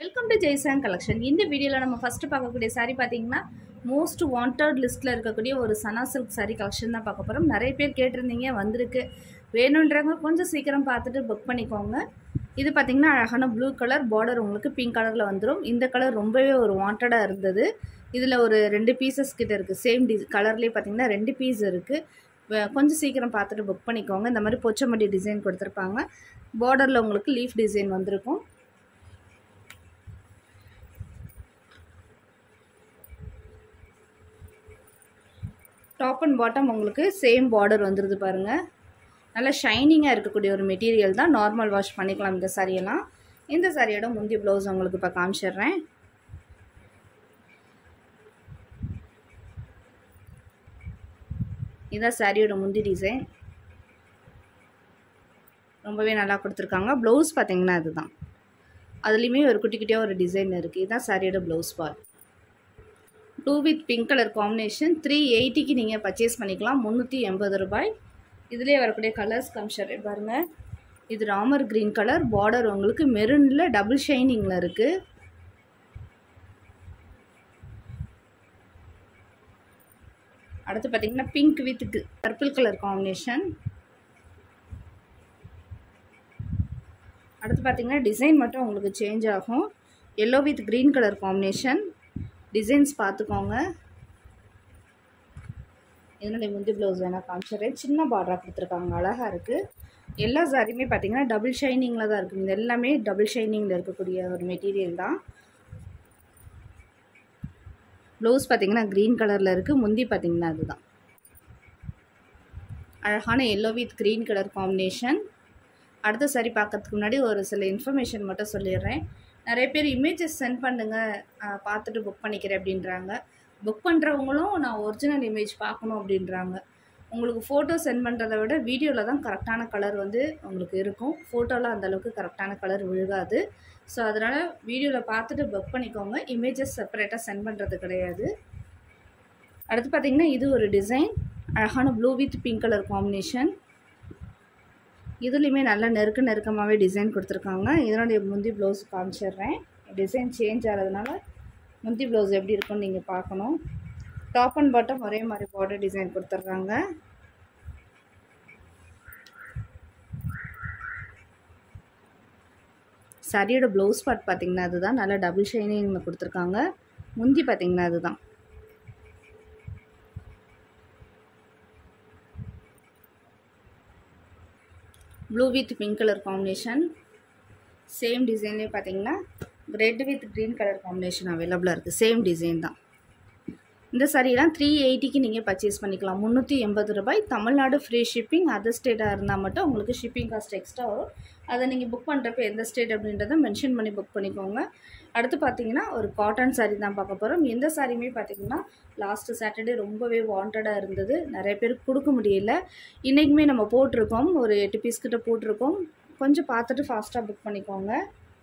welcome to ஜெய்சாங் collection இந்த வீடியோவில் நம்ம ஃபஸ்ட்டு பார்க்கக்கூடிய saree பார்த்தீங்கன்னா மோஸ்ட் வாண்டட் லிஸ்ட்டில் இருக்கக்கூடிய ஒரு சனா சில்க் saree கலெக்ஷன் தான் பார்க்க போகிறோம் நிறைய பேர் கேட்டிருந்தீங்க வந்திருக்கு வேணுன்றவங்க கொஞ்சம் சீக்கிரம் பார்த்துட்டு புக் பண்ணிக்கோங்க இது பார்த்தீங்கன்னா அழகான ப்ளூ கலர் பார்டர் உங்களுக்கு பிங்க் கலரில் வந்துடும் இந்த கலர் ரொம்பவே ஒரு வாண்டடாக இருந்தது இதில் ஒரு ரெண்டு பீசஸ் கிட்ட இருக்குது சேம் டி கலர்லேயே பார்த்தீங்கன்னா ரெண்டு பீஸ் இருக்குது கொஞ்சம் சீக்கிரம் பார்த்துட்டு புக் பண்ணிக்கோங்க இந்த மாதிரி பொச்சமட்டி டிசைன் கொடுத்துருப்பாங்க பார்டரில் உங்களுக்கு லீஃப் டிசைன் வந்திருக்கும் டாப் அண்ட் பாட்டம் உங்களுக்கு சேம் பார்டர் வந்துடுது பாருங்கள் நல்லா ஷைனிங்காக இருக்கக்கூடிய ஒரு மெட்டீரியல் தான் நார்மல் வாஷ் பண்ணிக்கலாம் இந்த சாரியெல்லாம் இந்த சாரியோட முந்தி ப்ளவுஸ் உங்களுக்கு இப்போ காமிச்சிடுறேன் இதான் சாரியோட முந்தி டிசைன் ரொம்பவே நல்லா கொடுத்துருக்காங்க ப்ளவுஸ் பார்த்தீங்கன்னா அதுதான் அதுலேயுமே ஒரு குட்டி குட்டியாக ஒரு டிசைன் இருக்குது இதுதான் சாரியோட blouse part two with pink colour combination three எயிட்டிக்கு நீங்கள் பர்ச்சேஸ் பண்ணிக்கலாம் முந்நூற்றி எண்பது ரூபாய் இதிலே வரக்கூடிய கலர்ஸ் கம்ஷர் பாருங்கள் இது ராமர் க்ரீன் கலர் பார்டர் உங்களுக்கு மெரூனில் டபுள் ஷைனிங்கில் இருக்குது அடுத்து பார்த்தீங்கன்னா pink with purple colour combination அடுத்து பார்த்தீங்கன்னா டிசைன் மட்டும் உங்களுக்கு சேஞ்ச் ஆகும் yellow with green colour combination designs பார்த்துக்கோங்க இதனுடைய முந்தி ப்ளவுஸ் வேணால் காமிச்சிடுறேன் சின்ன பார்டராக கொடுத்துருக்காங்க அழகாக இருக்குது எல்லா சாரியுமே பார்த்தீங்கன்னா டபுள் ஷைனிங்கில் தான் இருக்குது இது எல்லாமே டபுள் ஷைனிங்கில் இருக்கக்கூடிய ஒரு மெட்டீரியல் தான் ப்ளவுஸ் பார்த்தீங்கன்னா க்ரீன் கலரில் இருக்குது முந்தி பார்த்தீங்கன்னா அதுதான் அழகான yellow with green colour combination அடுத்த சாரி பார்க்கறதுக்கு முன்னாடி ஒரு சில இன்ஃபர்மேஷன் மட்டும் சொல்லிடுறேன் நிறைய பேர் இமேஜஸ் சென்ட் பண்ணுங்கள் பார்த்துட்டு புக் பண்ணிக்கிறேன் அப்படின்றாங்க புக் பண்ணுறவங்களும் நான் ஒரிஜினல் இமேஜ் பார்க்கணும் அப்படின்றாங்க உங்களுக்கு ஃபோட்டோ சென்ட் பண்ணுறதை விட வீடியோவில் தான் கரெக்டான கலர் வந்து உங்களுக்கு இருக்கும் ஃபோட்டோவில் அந்தளவுக்கு கரெக்டான கலர் விழுகாது ஸோ அதனால் வீடியோவில் பார்த்துட்டு புக் பண்ணிக்கோங்க இமேஜஸ் செப்பரேட்டாக சென்ட் பண்ணுறது கிடையாது அடுத்து பார்த்திங்கன்னா இது ஒரு டிசைன் அழகான blue with pink colour combination இதுலேயுமே நல்லா நெருக்க நெருக்கமாகவே டிசைன் கொடுத்துருக்காங்க இதனுடைய முந்தி ப்ளவுஸ் காமிச்சிடுறேன் டிசைன் சேஞ்ச் ஆகிறதுனால முந்தி ப்ளவுஸ் எப்படி இருக்குன்னு நீங்கள் பார்க்கணும் டாப் அண்ட் பாட்டம் ஒரே மாதிரி பார்டர் டிசைன் கொடுத்துட்றாங்க சரியோட ப்ளவுஸ் பார்ட் பார்த்திங்கன்னா அதுதான் நல்லா டபுள் ஷைனிங்கில் கொடுத்துருக்காங்க முந்தி பார்த்திங்கன்னா அதுதான் blue with pink colour combination same டிசைன்லேயே பார்த்தீங்கன்னா red with green colour combination அவைலபிளாக இருக்குது சேம் டிசைன் தான் இந்த சாரீலாம் த்ரீ எயிட்டிக்கு நீங்கள் பர்ச்சேஸ் பண்ணிக்கலாம் முந்நூற்றி எண்பது ரூபாய் தமிழ்நாடு ஃப்ரீ ஷிப்பிங் அதர் ஸ்டேட்டாக இருந்தால் மட்டும் உங்களுக்கு ஷிப்பிங் காஸ்ட் எக்ஸ்ட்ரா வரும் அதை நீங்கள் புக் பண்ணுறப்ப எந்த ஸ்டேட் அப்படின்றத மென்ஷன் பண்ணி புக் பண்ணிக்கோங்க அடுத்து பார்த்தீங்கன்னா ஒரு காட்டன் சாரீ தான் பார்க்க போகிறோம் எந்த சாரியுமே பார்த்தீங்கன்னா லாஸ்ட்டு சாட்டர்டே ரொம்பவே வாண்டடாக இருந்தது நிறைய பேருக்கு கொடுக்க முடியல இன்றைக்குமே நம்ம போட்டிருக்கோம் ஒரு எட்டு பீஸ் கிட்ட போட்டிருக்கோம் கொஞ்சம் பார்த்துட்டு ஃபாஸ்ட்டாக புக் பண்ணிக்கோங்க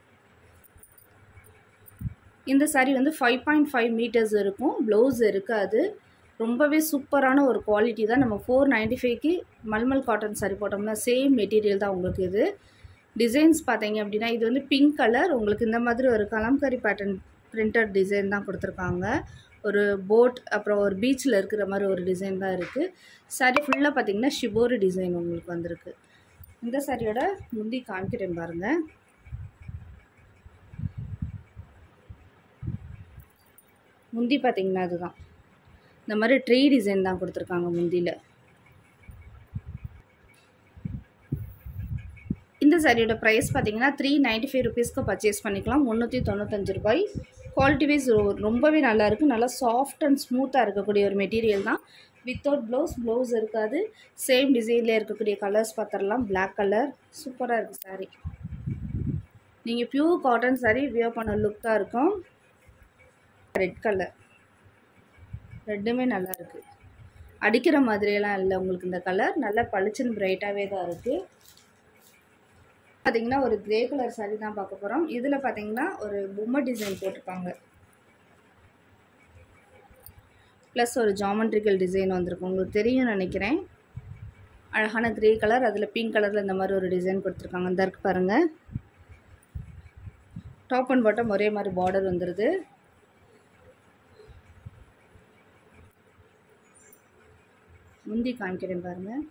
இந்த சாரீ வந்து ஃபைவ் பாயிண்ட் ஃபைவ் மீட்டர்ஸ் இருக்கும் ப்ளவுஸ் இருக்காது ரொம்பவே சூப்பரான ஒரு குவாலிட்டி தான் நம்ம ஃபோர் நைன்ட்டி ஃபைவ்க்கு மல்மல் காட்டன் சாரீ போட்டோம்னா சேம் மெட்டீரியல் தான் உங்களுக்கு இது டிசைன்ஸ் பார்த்தீங்க அப்படின்னா இது வந்து பிங்க் கலர் உங்களுக்கு இந்த மாதிரி ஒரு கலம்கரி பேட்டர்ன் பிரிண்டட் டிசைன் தான் கொடுத்துருக்காங்க ஒரு போட் அப்புறம் ஒரு பீச்சில் இருக்கிற மாதிரி ஒரு டிசைன் தான் இருக்குது சாரீ ஃபுல்லாக பார்த்தீங்கன்னா ஷிபோரி டிசைன் உங்களுக்கு வந்திருக்கு இந்த சாரியோட முந்தி காமிக்கிறேன் பாருங்கள் முந்தி பார்த்தீங்கன்னா அதுதான் இந்த மாதிரி ட்ரீ டிசைன் தான் கொடுத்துருக்காங்க முந்தியில் இந்த சாரியோட ப்ரைஸ் பார்த்தீங்கன்னா த்ரீ நைன்ட்டி ஃபைவ் ருபீஸ்க்கு பர்ச்சேஸ் பண்ணிக்கலாம் முந்நூற்றி தொண்ணூத்தஞ்சு ரூபாய் குவாலிட்டி வைஸ் ரொம்பவே நல்லாயிருக்கு நல்லா சாஃப்ட் அண்ட் ஸ்மூத்தாக இருக்கக்கூடிய ஒரு மெட்டீரியல் தான் வித்தவுட் ப்ளவுஸ் ப்ளவுஸ் இருக்காது சேம் டிசைனில் இருக்கக்கூடிய கலர்ஸ் பார்த்துடலாம் பிளாக் கலர் சூப்பராக இருக்குது சாரீ நீங்கள் பியூர் காட்டன் சாரீ வியர் பண்ண லுக் தான் இருக்கும் ரெட் கலர் ரெட்டுமே நல்லா இருக்குது அடிக்கிற மாதிரியெல்லாம் இல்லை உங்களுக்கு இந்த கலர் நல்லா பளிச்சுன்னு பிரைட்டாகவே தான் இருக்குது பார்த்தீங்கன்னா ஒரு கிரே கலர் சாரீ தான் பார்க்க போகிறோம் இதில் பார்த்தீங்கன்னா ஒரு பொம்மை டிசைன் போட்டிருப்பாங்க ப்ளஸ் ஒரு ஜாமெண்ட்ரிக்கல் டிசைன் வந்திருக்கு உங்களுக்கு தெரியும் நினைக்கிறேன் அழகான கிரே கலர் அதில் பிங்க் கலரில் இந்த மாதிரி ஒரு டிசைன் கொடுத்துருக்காங்க இந்த இருக்கு பாருங்கள் டாப் அண்ட் பாட்டம் ஒரே மாதிரி பார்டர் வந்துடுது முந்தி காமிக்கிறேன் பாருங்கள்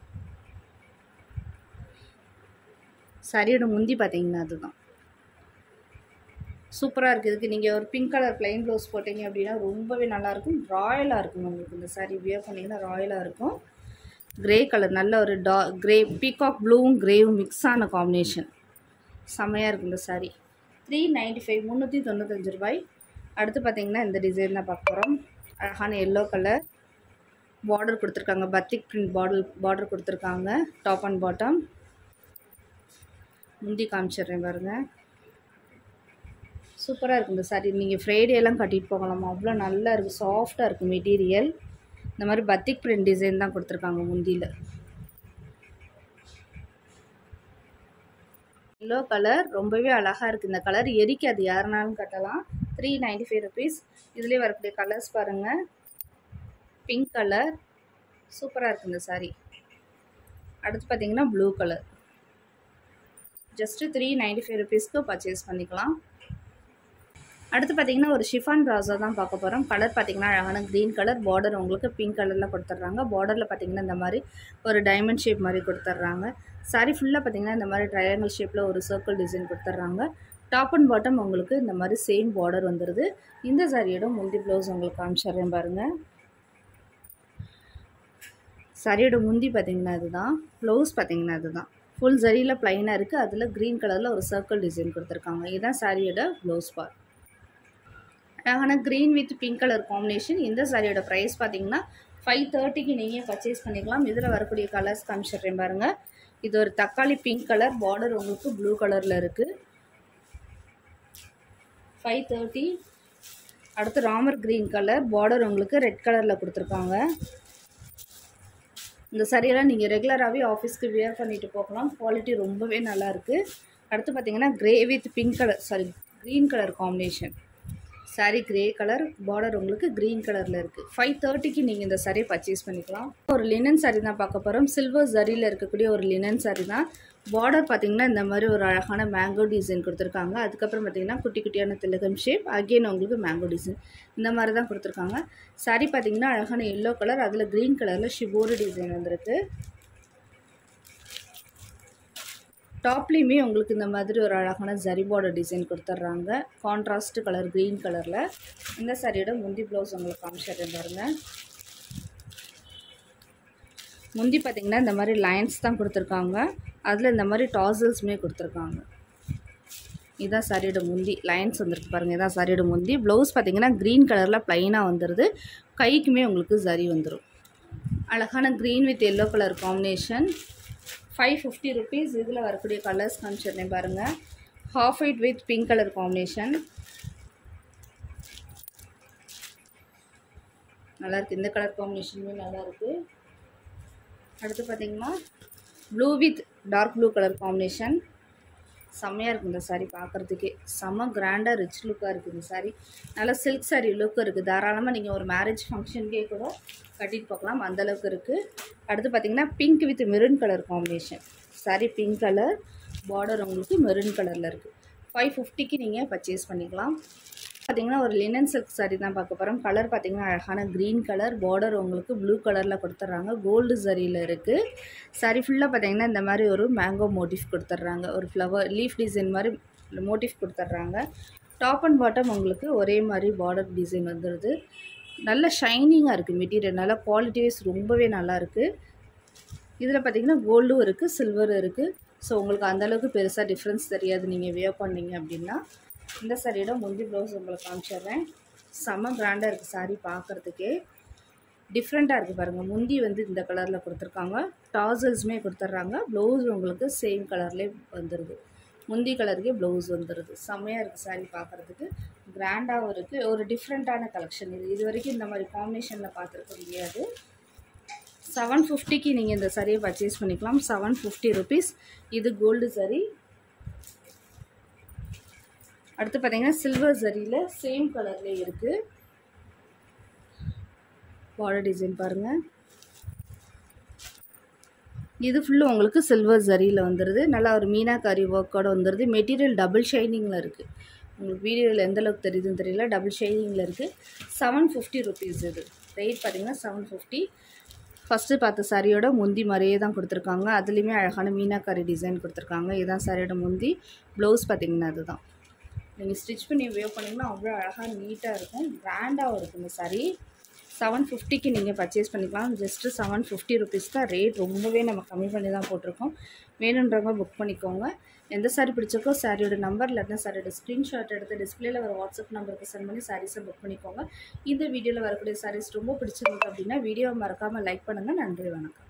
சரியோட முந்தி பார்த்தீங்கன்னா அதுதான் சூப்பராக இருக்குது இதுக்கு நீங்கள் ஒரு பிங்க் கலர் ப்ளைன் ப்ளவுஸ் போட்டிங்க அப்படின்னா ரொம்பவே நல்லாயிருக்கும் ராயலாக இருக்கும் உங்களுக்கு இந்த சாரீ வியர் பண்ணிங்கன்னா ராயலாக இருக்கும் க்ரே கலர் நல்ல ஒரு டா க்ரே பீகாக் ப்ளூவும் க்ரேவும் மிக்ஸ் ஆன காம்பினேஷன் செம்மையாக இருக்கும் இந்த சாரீ த்ரீ நைன்ட்டி ஃபைவ் முந்நூற்றி தொண்ணூத்தஞ்சு ரூபாய் அடுத்து பார்த்தீங்கன்னா இந்த டிசைன் தான் பார்க்க போகிறோம் அழகான எல்லோ கலர் பார்டர் கொடுத்துருக்காங்க பத்திக் பிரிண்ட் பார்டர் பார்டர் கொடுத்துருக்காங்க டாப் அண்ட் பாட்டம் முந்தி காமிச்சிடுறேன் பாருங்கள் சூப்பராக இருக்கும் இந்த சாரீ நீங்கள் ஃப்ரைடேலாம் கட்டிட்டு போகலாம் அவ்வளோ நல்லா இருக்குது சாஃப்டாக இருக்குது மெட்டீரியல் இந்த மாதிரி பத்திக் பிரிண்ட் டிசைன் தான் கொடுத்துருக்காங்க முந்தியில் எல்லோ கலர் ரொம்பவே அழகாக இருக்குது இந்த கலர் எரிக்காது யாருனாலும் கட்டலாம் த்ரீ நைன்டி ஃபைவ் ருபீஸ் இதுலேயே வரக்கூடிய கலர்ஸ் பாருங்கள் பிங்க் கலர் சூப்பராக இருக்குது இந்த சாரீ அடுத்து பார்த்தீங்கன்னா blue colour just three ninety five ருபீஸ்க்கு பர்ச்சேஸ் பண்ணிக்கலாம் அடுத்து பார்த்தீங்கன்னா ஒரு ஷிஃபான் ப்ராசோ தான் பார்க்க போகிறோம் கலர் பார்த்தீங்கன்னா அழகான க்ரீன் கலர் பார்டர் உங்களுக்கு பிங்க் கலரில் கொடுத்துட்றாங்க பார்டரில் பார்த்தீங்கன்னா இந்த மாதிரி ஒரு டைமண்ட் ஷேப் மாதிரி கொடுத்துட்றாங்க சாரி ஃபுல்லாக பார்த்தீங்கன்னா இந்த மாதிரி ட்ரையாங்கிள் ஷேப்பில் ஒரு சர்க்கிள் டிசைன் கொடுத்துட்றாங்க டாப் அண்ட் பாட்டம் உங்களுக்கு இந்த மாதிரி சேம் பார்டர் வந்துடுது இந்த சாரியோட முந்தி ப்ளவுஸ் உங்களுக்கு காமிச்சிட்றேன் பாருங்கள் சாரியோட முந்தி பார்த்தீங்கன்னா இதுதான் ப்ளவுஸ் பார்த்தீங்கன்னா இதுதான் ஃபுல் ஜரியில் ப்ளைனாக இருக்குது அதில் க்ரீன் கலரில் ஒரு சர்க்கிள் டிசைன் கொடுத்துருக்காங்க இதுதான் சாரியோட ப்ளவுஸ் பார்ட் அழகான green with pink colour combination இந்த சாரியோட ப்ரைஸ் பார்த்தீங்கன்னா ஃபைவ் தேர்ட்டிக்கு நீங்கள் பர்ச்சேஸ் பண்ணிக்கலாம் இதில் வரக்கூடிய கலர்ஸ் காமிச்சிடுறேன் பாருங்கள் இது ஒரு தக்காளி பிங்க் கலர் பார்டர் உங்களுக்கு ப்ளூ கலரில் இருக்குது ஃபைவ் தேர்ட்டி அடுத்து ராமர் க்ரீன் கலர் பார்டர் உங்களுக்கு ரெட் கலரில் கொடுத்துருக்காங்க இந்த சரியெல்லாம் நீங்கள் ரெகுலராகவே ஆஃபீஸ்க்கு வியர் பண்ணிட்டு போகலாம் குவாலிட்டி ரொம்பவே நல்லாயிருக்கு அடுத்து பார்த்தீங்கன்னா grey with pink colour sari green colour combination sari grey colour border உங்களுக்கு க்ரீன் கலரில் இருக்குது ஃபைவ் தேர்ட்டிக்கு நீங்கள் இந்த சாரீ பர்ச்சேஸ் பண்ணிக்கலாம் ஒரு லினன் சாரீ தான் பார்க்க போகிறோம் சில்வர் ஜரியில் இருக்கக்கூடிய ஒரு லினன் சாரீ தான் பார்டர் பார்த்திங்கன்னா இந்த மாதிரி ஒரு அழகான மேங்கோ டிசைன் கொடுத்துருக்காங்க அதுக்கப்புறம் பார்த்திங்கன்னா குட்டி குட்டியான திலகம் ஷேப் அகெயின் உங்களுக்கு மேங்கோ டிசைன் இந்த மாதிரி தான் கொடுத்துருக்காங்க சாரீ பார்த்திங்கன்னா அழகான எல்லோ கலர் அதில் க்ரீன் கலரில் ஷிபோரு டிசைன் வந்திருக்கு டாப்லேயுமே உங்களுக்கு இந்த மாதிரி ஒரு அழகான ஜரி பார்டர் டிசைன் கொடுத்துட்றாங்க கான்ட்ராஸ்ட் கலர் க்ரீன் கலரில் இந்த சாரியோட முந்தி ப்ளவுஸ் உங்களுக்கு காமிச்சிடுறேன் பாருங்கள் முந்தி பார்த்திங்கன்னா இந்த மாதிரி லைன்ஸ் தான் கொடுத்துருக்காங்க அதில் இந்த மாதிரி டாசல்ஸுமே கொடுத்துருக்காங்க இதுதான் சாரியோட முந்தி லைன்ஸ் வந்துருக்கு பாருங்கள் இதான் சாரியோட முந்தி ப்ளவுஸ் பார்த்திங்கன்னா க்ரீன் கலரில் ப்ளைனாக வந்துடுது கைக்குமே உங்களுக்கு ஜரி வந்துடும் அழகான green with yellow colour combination five fifty rupees இதில் வரக்கூடிய கலர்ஸ் காமிச்சிருந்தேன் பாருங்கள் half white with pink colour combination நல்லாயிருக்கு இந்த கலர் காம்பினேஷனுமே நல்லாயிருக்கு அடுத்து பார்த்தீங்கன்னா blue with dark blue colour combination செம்மையாக இருக்குது இந்த சாரீ பார்க்குறதுக்கே செம்ம கிராண்டாக ரிச் லுக்காக இருக்குது இந்த சாரீ நல்லா சில்க் சாரீ லுக் இருக்குது தாராளமாக நீங்கள் ஒரு மேரேஜ் ஃபங்க்ஷனுக்கே கூட கட்டிட்டு பார்க்கலாம் அந்தளவுக்கு இருக்குது அடுத்து பார்த்திங்கன்னா pink with maroon colour combination sari pink colour border உங்களுக்கு மெரூன் கலரில் இருக்குது ஃபைவ் ஃபிஃப்டிக்கு நீங்கள் பர்ச்சேஸ் பண்ணிக்கலாம் பார்த்திங்கன்னா ஒரு லினன் சில்க் சாரீ தான் பார்க்க போகிறோம் கலர் பார்த்திங்கன்னா அழகான க்ரீன் கலர் பார்டர் உங்களுக்கு ப்ளூ கலரில் கொடுத்துட்றாங்க கோல்டு சரியில் இருக்குது சாரீ ஃபுல்லாக பார்த்திங்கன்னா இந்த மாதிரி ஒரு மேங்கோ மோட்டிஃப் கொடுத்துட்றாங்க ஒரு ஃப்ளவர் லீஃப் டிசைன் மாதிரி மோட்டிஃப் கொடுத்துட்றாங்க டாப் அண்ட் பாட்டம் உங்களுக்கு ஒரே மாதிரி பார்டர் டிசைன் வந்துடுது நல்ல ஷைனிங்காக இருக்குது மெட்டீரியல் நல்லா குவாலிட்டி வைஸ் ரொம்பவே நல்லா இருக்குது இதில் பார்த்திங்கன்னா கோல்டும் இருக்குது சில்வரும் இருக்குது ஸோ உங்களுக்கு அந்தளவுக்கு பெருசாக டிஃப்ரென்ஸ் தெரியாது நீங்கள் வியர் பண்ணீங்க அப்படின்னா இந்த சாரியோட முந்தி ப்ளவுஸ் உங்களுக்கு காமிச்சிடுறேன் செம்ம கிராண்டாக இருக்குது சாரீ பார்க்குறதுக்கே டிஃப்ரெண்ட்டாக இருக்குது பாருங்கள் முந்தி வந்து இந்த கலரில் கொடுத்துருக்காங்க டாசல்ஸுமே கொடுத்துட்றாங்க ப்ளவுஸ் உங்களுக்கு சேம் கலர்லேயே வந்துடுது முந்தி கலருக்கே ப்ளவுஸ் வந்துடுது செம்மையாக இருக்குது சாரீ பார்க்குறதுக்கு கிராண்டாகவும் இருக்குது ஒரு டிஃப்ரெண்ட்டான கலெக்ஷன் இது இது வரைக்கும் இந்த மாதிரி காம்பினேஷனில் பார்த்துருக்க முடியாது செவன் ஃபிஃப்டிக்கு நீங்கள் இந்த சரியை பர்ச்சேஸ் பண்ணிக்கலாம் செவன் ஃபிஃப்டி ருபீஸ் இது கோல்டு சரி அடுத்து பார்த்தீங்கன்னா சில்வர் சரியில் சேம் கலர்லேயே இருக்குது பார்டர் டிசைன் பாருங்கள் இது ஃபுல்லும் உங்களுக்கு சில்வர் ஜரியில் வந்துடுது நல்லா ஒரு மீனாக்காரி ஒர்க்கோடு வந்துடுது மெட்டீரியல் டபுள் ஷைனிங்கில் இருக்குது உங்களுக்கு வீடியோவில் எந்த அளவுக்கு தெரியுதுன்னு தெரியல டபுள் ஷேடிங்கில் இருக்குது செவன் ஃபிஃப்டி ருபீஸ் இது ரேட் பார்த்தீங்கன்னா செவன் ஃபிஃப்டி ஃபஸ்ட்டு பார்த்த சாரியோட முந்தி மாதிரியே தான் கொடுத்துருக்காங்க அதுலேயுமே அழகான மீனாக்காரி டிசைன் கொடுத்துருக்காங்க இதுதான் சாரியோட முந்தி ப்ளவுஸ் பார்த்தீங்கன்னா அதுதான் நீங்கள் ஸ்டிச் பண்ணி வேவ் பண்ணிங்கன்னா அவ்வளோ அழகாக நீட்டாக இருக்கும் பிராண்டாகவும் இருக்கும் இந்த சாரீ செவன் ஃபிஃப்டிக்கு நீங்கள் பர்ச்சேஸ் பண்ணிக்கலாம் ஜஸ்ட்டு செவன் ஃபிஃப்டி ருபீஸ் தான் ரேட் ரொம்பவே நம்ம கம்மி பண்ணி தான் போட்டிருக்கோம் வேணுன்றவங்க புக் பண்ணிக்கோங்க எந்த சாரி பிடிச்சிருக்கோ சாரியோட நம்பர் இல்லாட்டினா சாரியோட ஸ்க்ரீன்ஷாட் எடுத்து டிஸ்பிளேல வர வாட்ஸ்அப் நம்பருக்கு சென்ட் பண்ணி சாரீஸை புக் பண்ணிக்கோங்க இந்த வீடியோவில் வரக்கூடிய சாரீஸ் ரொம்ப பிடிச்சிருக்கு அப்படின்னா வீடியோவை மறக்காமல் லைக் பண்ணுங்கள் நன்றி வணக்கம்